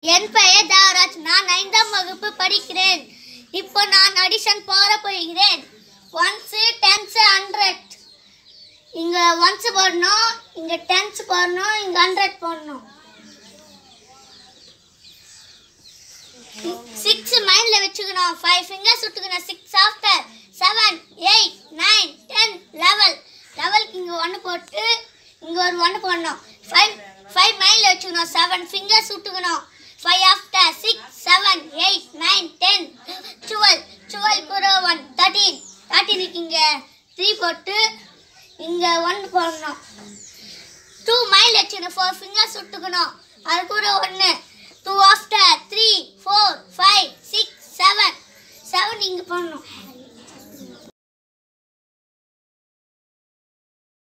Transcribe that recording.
என் பெயர் தேவராஜ் நான் ஐந்தாம் வகுப்பு படிக்கிறேன் இப்போ நான் அடிஷன் போட போகிறேன் ஒன்ஸு டென்ஸு ஹண்ட்ரட் இங்கே ஒன்ஸ் போடணும் இங்கே டென்ஸ் போடணும் இங்கே ஹண்ட்ரட் போடணும் சிக்ஸ் மைண்டில் வச்சுக்கணும் ஃபைவ் ஃபிங்கர்ஸ் விட்டுக்கணும் six after seven eight nine ten level லெவலுக்கு இங்கே ஒன்று போட்டு இங்கே ஒரு ஒன்று போடணும் ஃபைவ் ஃபைவ் மைண்டில் வச்சுக்கணும் செவன் ஃபிங்கர்ஸ் விட்டுக்கணும் five after six seven eight nine ten twelve twelve கூட ஒன் தேர்ட்டீன் தேர்ட்டீனுக்கு இங்கே த்ரீ போட்டு இங்கே ஒன்று போடணும் டூ மைல் வச்சுக்கணும் ஃபோர் ஃபிங்கர்ஸ் விட்டுக்கணும் அது கூட ஒன்று two after three four five six seven seven இங்கே போடணும்